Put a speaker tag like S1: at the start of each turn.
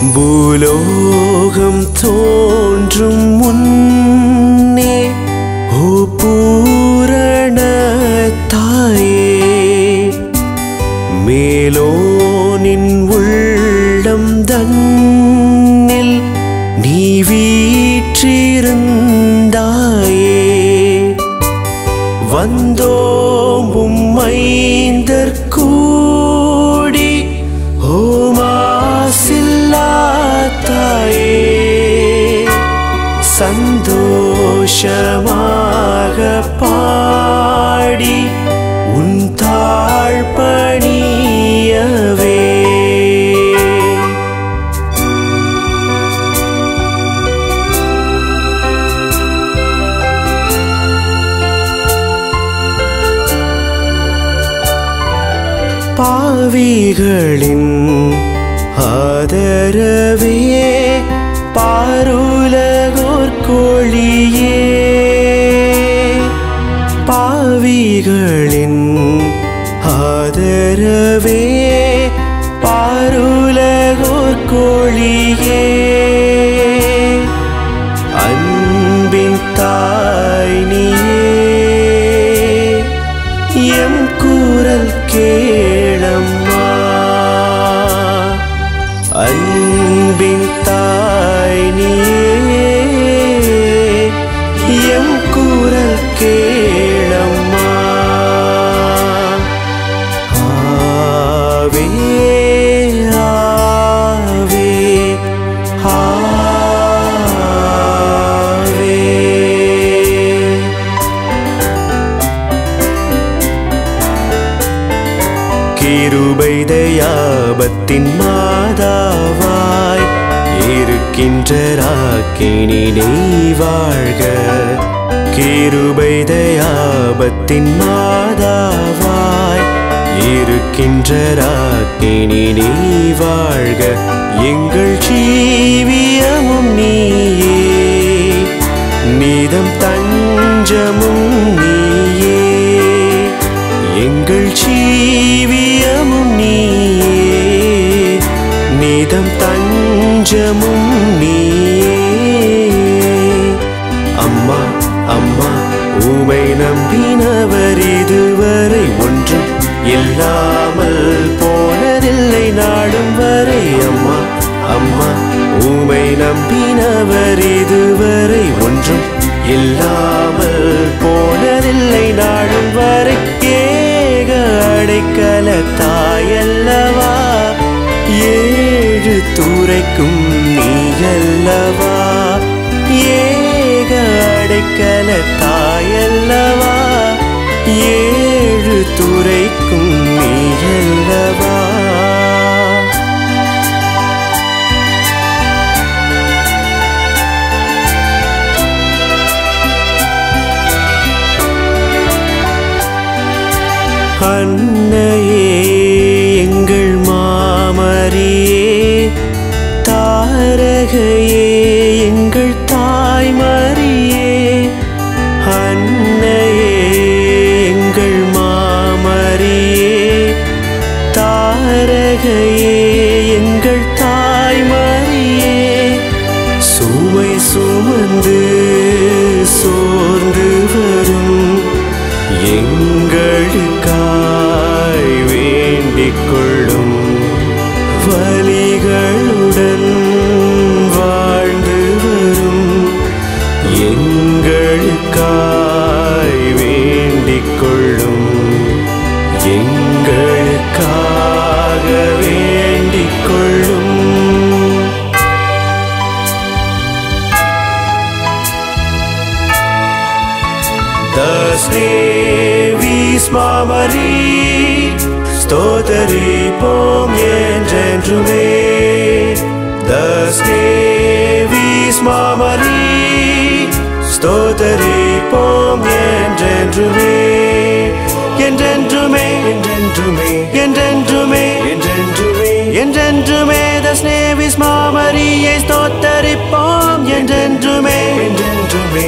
S1: பூலோகம் தோன்றும் முன்னே ஓ பூரண தாயே மேலோனின் உள்ளம் தன்னில் நீ வீற்றிருந்தாயே வந்தோம் உம்மைந்தர் கூடி ஓமாசில்லாத்தாயே சந்தோஷமாக பாடி உன் தாழ் பணியவே பாவிகளின் ஆதரவே பாருலகோர் கோழியே பாவிகளின் ஆதரவே பாருலகோர் கோழியே அன்பின் தாய் நீயே எம் குரல் கேளம்மா அன்பின் தாய் நீயே எம் குரல் கேளம்மா ஆவே ஆவே ஆவே கிருபை தயாபத்தின் மாதாவாய் இருக்கின்ற ராக்கினி நீ வாழ்க கிருபை தயாபத்தின் மாதாவாய் இருக்கின்ற ராக்கினி நீ வாழ்க எங்கள் ஜீவியமும் நீயே நீதம் தஞ்சமும் நீயே எங்கள் ஜீவியமும் நீயே நீதம் தஞ்சமும் நீயே அம்மா அம்மா உமை நம்பினவர் இதுவரை ஒன்றும் இல்லாமல் போனதில்லை நாடும் வரை அம்மா அம்மா உமை நம்பினவர் இதுவரை ஒன்றும் இல்லாமல் போனதில்லை நாடும் வரை ஏக அடைக்கல தாயல்லவா ஏழு துறைக்கும் நீயல்லவா ஏக அடைக்கல தாயல்லவா ஏழு துறைக்கும் நீயல்லவா அன்னையே எங்கள் மாமரியே தாரகையே எங்கள் தாய்மரியே அன்னையே எங்கள் மாமரியே தாரகையே எங்கள் தாய்மரியே சுமை சுமந்து சோர்ந்து வரும் எங்களுக்காய் வேண்டிக் கொள்ளும் வலிகளுடன் வாழ்ந்து வரும் எங்களுக்காய் வேண்டிக் கொள்ளும் எங்களுக்காக வேண்டிக் கொள்ளும் Dasnevis mamari Stotari pom என்றென்றுமே Dasnevis mamari Stotari pom என்றென்றுமே என்றென்றுமே என்றென்றுமே என்றென்றுமே என்றென்றுமே என்றென்றுமே தஸ்னேவிஸ் மாமரியை ஸ்தோத்தரிப்போம் என்றென்றுமே என்றென்றுமே